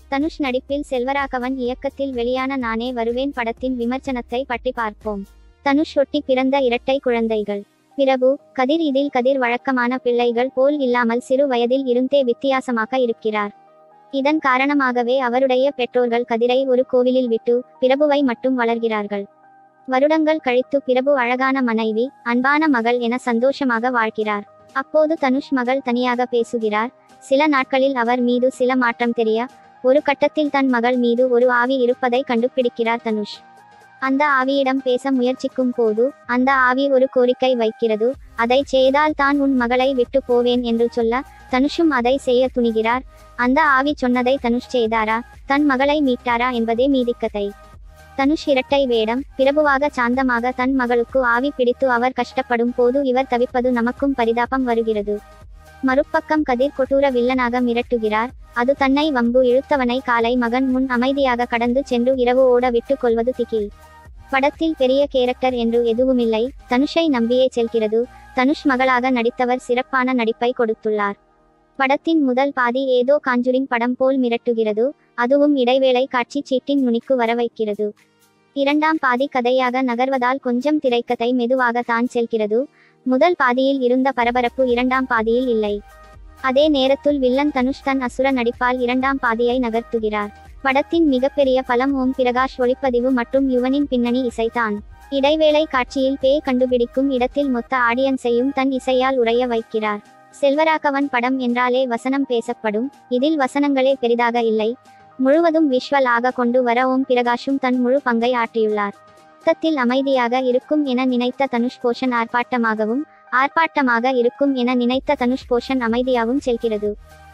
தனுஷ் நடிப்பில் செல்வராகவன் இயக்கத்தில் வெளியான நானே வருவேன் படத்தின் விமர்சனத்தை பற்றி பார்ப்போம் தனுஷ் ஒட்டி பிறந்த இரட்டை குழந்தைகள் பிரபு கதிர் இதில் கதிர் வழக்கமான பிள்ளைகள் போல் இல்லாமல் சிறு வயதில் இருந்தே வித்தியாசமாக இருக்கிறார் இதன் காரணமாகவே அவருடைய பெற்றோர்கள் கதிரை ஒரு கோவிலில் விட்டு பிரபுவை மட்டும் வளர்கிறார்கள் வருடங்கள் கழித்து பிரபு அழகான மனைவி அன்பான மகள் என சந்தோஷமாக வாழ்கிறார் அப்போது தனுஷ் மகள் தனியாக பேசுகிறார் சில நாட்களில் அவர் மீது சில மாற்றம் தெரிய ஒரு கட்டத்தில் தன் மகள் மீது ஒரு ஆவி இருப்பதை கண்டுபிடிக்கிறார் தனுஷ் அந்த ஆவியிடம் பேச முயற்சிக்கும் போது அந்த ஆவி ஒரு கோரிக்கை வைக்கிறது அதை செய்தால் தான் உன் மகளை விட்டு போவேன் என்று சொல்ல தனுஷும் அதை செய்ய துணிகிறார் அந்த ஆவி சொன்னதை தனுஷ் செய்தாரா தன் மகளை மீட்டாரா என்பதே மீதிக்கதை தனுஷ் இரட்டை வேடம் பிரபுவாக சாந்தமாக தன் மகளுக்கு ஆவி பிடித்து அவர் கஷ்டப்படும் போது இவர் தவிப்பது நமக்கும் பரிதாபம் வருகிறது மறுபக்கம் கதிர் கொடூர வில்லனாக மிரட்டுகிறார் அது தன்னை வம்பு இழுத்தவனை காலை மகன் முன் அமைதியாக கடந்து சென்று இரவு ஓட விட்டுக் கொள்வது திகில் படத்தில் பெரிய கேரக்டர் என்று எதுவுமில்லை தனுஷை நம்பியே செல்கிறது தனுஷ் மகளாக நடித்தவர் சிறப்பான நடிப்பை கொடுத்துள்ளார் படத்தின் முதல் பாதி ஏதோ காஞ்சுரிங் படம் போல் மிரட்டுகிறது அதுவும் இடைவேளை காட்சி சீட்டின் நுனிக்கு வர வைக்கிறது இரண்டாம் பாதி கதையாக நகர்வதால் கொஞ்சம் திரைக்கதை மெதுவாக தான் செல்கிறது முதல் பாதியில் இருந்த பரபரப்பு இரண்டாம் பாதியில் இல்லை அதே நேரத்தில் வில்லன் தனுஷ் தன் அசுர நடிப்பால் இரண்டாம் பாதியை நகர்த்துகிறார் படத்தின் மிகப்பெரிய பலம் ஓம் பிரகாஷ் ஒளிப்பதிவு மற்றும் யுவனின் பின்னணி இசைதான் இடைவேளை காட்சியில் பேய் கண்டுபிடிக்கும் இடத்தில் மொத்த ஆடியன்ஸையும் தன் இசையால் உறைய வைக்கிறார் செல்வராகவன் படம் என்றாலே வசனம் பேசப்படும் இதில் வசனங்களே பெரிதாக இல்லை முழுவதும் விஷுவல் ஆக கொண்டு வர ஓம் பிரகாஷும் தன் முழு பங்கை ஆற்றியுள்ளார் மொத்தத்தில் அமைதியாக இருக்கும் என நினைத்த தனுஷ் போஷன் ஆர்ப்பாட்டமாகவும் ஆர்ப்பாட்டமாக இருக்கும் என நினைத்த தனுஷ் போஷன் அமைதியாகவும் செல்கிறது